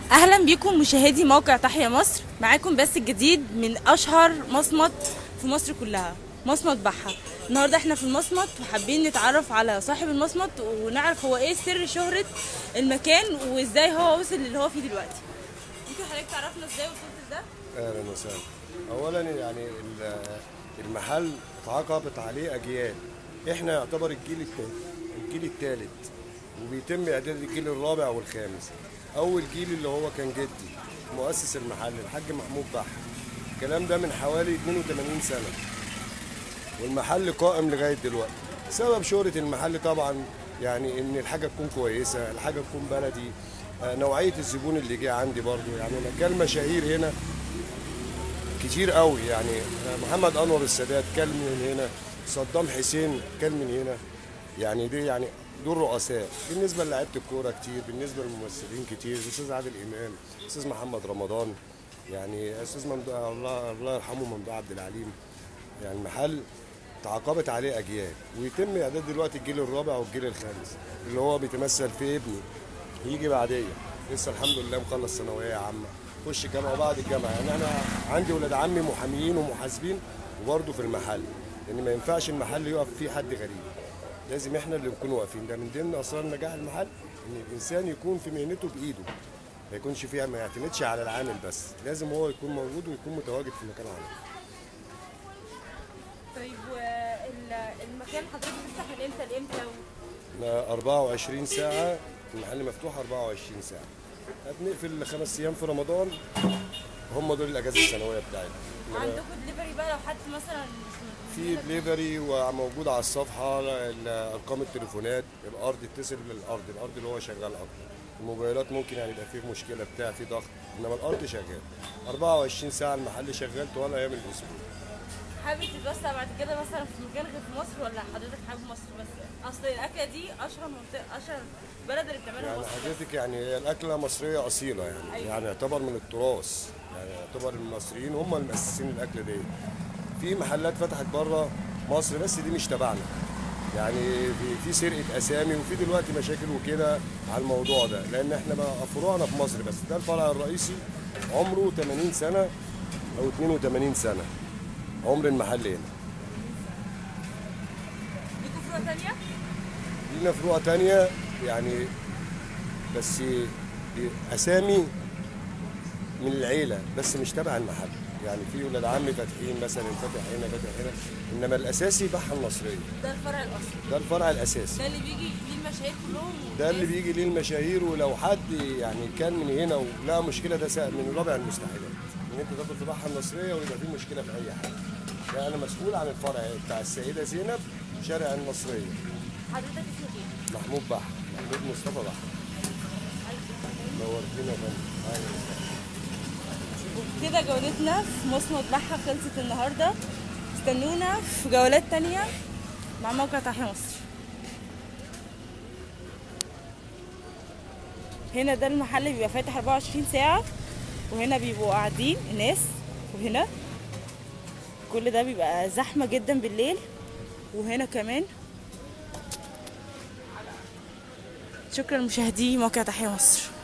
اهلا بيكم مشاهدي موقع تحيا مصر معاكم بس الجديد من اشهر مصمت في مصر كلها مصمت بحة النهارده احنا في المصمت وحابين نتعرف على صاحب المصمت ونعرف هو ايه سر شهرة المكان وازاي هو وصل اللي هو فيه دلوقتي ممكن حضرتك تعرفنا ازاي وصلت لده اهلا وسهلا اولا يعني ال- المحل اتعاقبت عليه اجيال احنا يعتبر الجيل الثالث الجيل الثالث وبيتم اعداد الجيل الرابع والخامس اول جيل اللي هو كان جدي مؤسس المحل الحاج محمود بحر الكلام ده من حوالي 82 سنه والمحل قائم لغايه دلوقتي سبب شهره المحل طبعا يعني ان الحاجه تكون كويسه الحاجه تكون بلدي آه، نوعيه الزبون اللي جه عندي برضو يعني انا كان مشاهير هنا كتير قوي يعني محمد انور السادات كان من هنا صدام حسين كان من هنا يعني دي يعني دول رؤساء بالنسبه للاعيبه الكوره كتير بالنسبه للممثلين كتير الاستاذ عادل امام الاستاذ محمد رمضان يعني استاذ ممدوح الله الله يرحمه ممدوح عبد العليم يعني المحل تعاقبت عليه اجيال ويتم اعداد دلوقتي الجيل الرابع والجيل الخامس اللي هو بيتمثل في ابني يجي بعديه لسه الحمد لله مخلص ثانويه عامه خش جامعه وبعد الجامعه يعني انا عندي ولاد عمي محاميين ومحاسبين وبرضه في المحل لان ما ينفعش المحل يقف فيه حد غريب لازم احنا اللي نكون واقفين ده من ضمن اسرار نجاح المحل ان الانسان يكون في مهنته بايده ما يكونش فيها ما يعتمدش على العامل بس لازم هو يكون موجود ويكون متواجد في مكان عمله طيب المكان حضرتك بتفتح من امتى لامتى احنا 24 ساعة المحل مفتوح 24 ساعة بنقفل خمس أيام في رمضان هم دول الأجازة السنوية بتاعتنا عندكم دليفري بقى لو حد مثلا مش في دليفري وموجود على الصفحة ال- أرقام التليفونات الأرض اتصل بالأرض الأرض اللي هو شغال أكتر الموبايلات ممكن يعني يبقى فيه مشكلة بتاع فيه ضغط إنما الأرض شغال 24 ساعة المحل شغال طوال أيام الأسبوع حابب تتوسع بعد كده مثلا في مكان غير في مصر ولا حضرتك حابب مصر بس اصل الاكله دي اشهر منطقه اشهر بلد اللي بتعملها يعني مصر حضرتك يعني هي الأكلة مصرية أصيلة يعني أيوة. يعني يعتبر من التراث يعني يعتبر المصريين هم اللي مؤسسين الأكلة دي في محلات فتحت بره مصر بس دي مش تبعنا يعني في- في سرقة أسامي وفي دلوقتي مشاكل وكده على الموضوع ده لأن احنا بقى فروعنا في مصر بس ده الفرع الرئيسي عمره 80 سنة أو 82 سنة عمر المحل هنا ليكوا فروع تانية؟ لينا فروع تانية يعني بس أسامي من العيلة بس مش تبع المحل يعني في ولاد عمي فاتحين مثلا فاتح هنا فاتح هنا إنما الأساسي بحة المصرية ده الفرع الاصلي ده الفرع الأساسي ده اللي بيجي ليه المشاهير كلهم ده اللي بيجي ليه المشاهير ولو حد يعني كان من هنا ولقى مشكلة ده سا- من رابع المستحيلات إن أنت تاكل في بحة المصرية ويبقى في مشكلة في أي حاجة يعني أنا مسؤول عن الفرع بتاع السيدة زينب شارع المصرية حضرتك اسمك ايه؟ محمود بحر محمود مصطفى بحر نورتينا يا فندم أهلا وسهلا. كده جولتنا في مصمت بحة خلصت النهارده استنونا في جولات تانية مع موقع تحيا مصر هنا ده المحل اللي بيبقى فاتح 24 ساعة وهنا بيبقوا قاعدين الناس وهنا كل ده بيبقى زحمة جدا بالليل وهنا كمان شكرا لمشاهدي موقع تحيا مصر